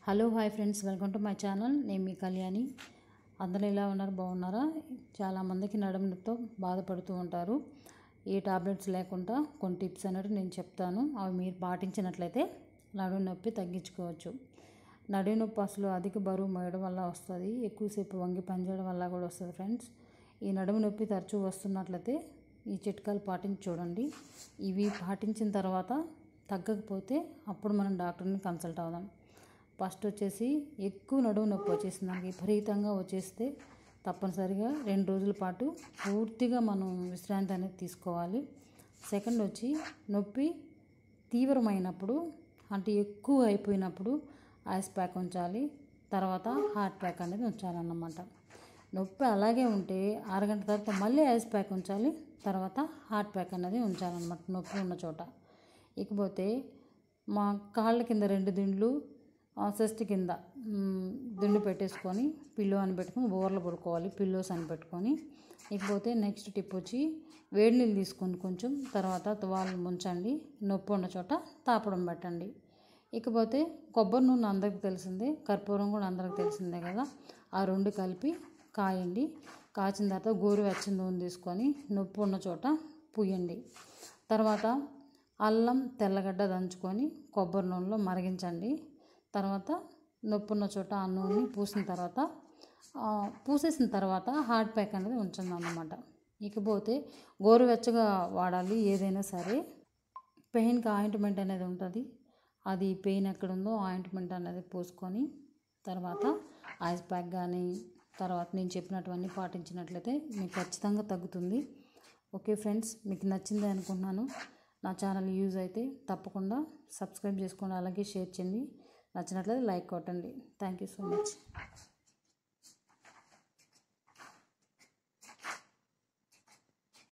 hello hi friends welcome to my channel నేను మీ కళ్యాణి అందరూ ఎలా ఉన్నారు బాగున్నారా చాలామందికి నడుము నొప్పితో బాధపడుతూ ఉంటారు ఏ టాబ్లెట్స్ లేకుండా కొన్ని టిప్స్ అనేవి నేను చెప్తాను అవి మీరు పాటించినట్లయితే నడుము నొప్పి తగ్గించుకోవచ్చు నడుము నొప్పి అసలు అధిక బరువు మోయడం వల్ల వస్తుంది ఎక్కువసేపు వంగి పనిచేయడం వల్ల కూడా వస్తుంది ఫ్రెండ్స్ ఈ నడుము నొప్పి తరచూ వస్తున్నట్లయితే ఈ చిట్కాలు పాటించి చూడండి ఇవి పాటించిన తర్వాత తగ్గకపోతే అప్పుడు మనం డాక్టర్ని కన్సల్ట్ అవుదాం ఫస్ట్ వచ్చేసి ఎక్కువ నడుము నొప్పి వచ్చేసింది నాకు విపరీతంగా వచ్చేస్తే తప్పనిసరిగా రెండు రోజుల పాటు పూర్తిగా మనం విశ్రాంతి అనేది తీసుకోవాలి సెకండ్ వచ్చి నొప్పి తీవ్రమైనప్పుడు అంటే ఎక్కువ అయిపోయినప్పుడు ఐస్ ప్యాక్ ఉంచాలి తర్వాత హార్ట్ ప్యాక్ అనేది ఉంచాలన్నమాట నొప్పి అలాగే ఉంటే అరగంట తర్వాత మళ్ళీ ఐస్ ప్యాక్ ఉంచాలి తర్వాత హార్ట్ ప్యాక్ అనేది ఉంచాలన్నమాట నొప్పి ఉన్న చోట ఇకపోతే మా కాళ్ళ కింద రెండు దిండ్లు సెస్ట్ కింద మ్, దిండు పెట్టేసుకొని పిల్లో అని పెట్టుకొని బోర్లు పడుకోవాలి పిల్లోస్ అని పెట్టుకొని ఇకపోతే నెక్స్ట్ టిప్ వచ్చి వేడి నీళ్ళు తీసుకొని కొంచెం తర్వాత తువాలు ముంచండి నొప్పి ఉన్న చోట తాపడం పెట్టండి ఇకపోతే కొబ్బరి నూనె అందరికి తెలిసిందే కర్పూరం కూడా అందరికి తెలిసిందే కదా ఆ రెండు కలిపి కాయండి కాచిన తర్వాత గోరువెచ్చని నూనె తీసుకొని నొప్పి ఉన్న చోట పుయ్యండి తర్వాత అల్లం తెల్లగడ్డ దంచుకొని కొబ్బరి నూనెలో మరిగించండి తర్వాత నొప్పి ఉన్న చోట ఆ నూనె పూసిన తర్వాత ఆ, పూసేసిన తర్వాత హార్ట్ ప్యాక్ అనేది ఉంచండి అన్నమాట ఇకపోతే గోరువెచ్చగా వాడాలి ఏదైనా సరే పెయిన్కి ఆయింట్మెంట్ అనేది ఉంటుంది అది పెయిన్ ఎక్కడ ఉందో ఆయింట్మెంట్ అనేది పూసుకొని తర్వాత ఐస్ ప్యాక్ కానీ తర్వాత నేను చెప్పినటువన్నీ పాటించినట్లయితే మీకు ఖచ్చితంగా తగ్గుతుంది ఓకే ఫ్రెండ్స్ మీకు నచ్చింది అనుకుంటున్నాను నా ఛానల్ యూజ్ అయితే తప్పకుండా సబ్స్క్రైబ్ చేసుకోండి అలాగే షేర్ చేయండి నచ్చినట్లయితే లైక్ కొట్టండి థ్యాంక్ యూ సో మచ్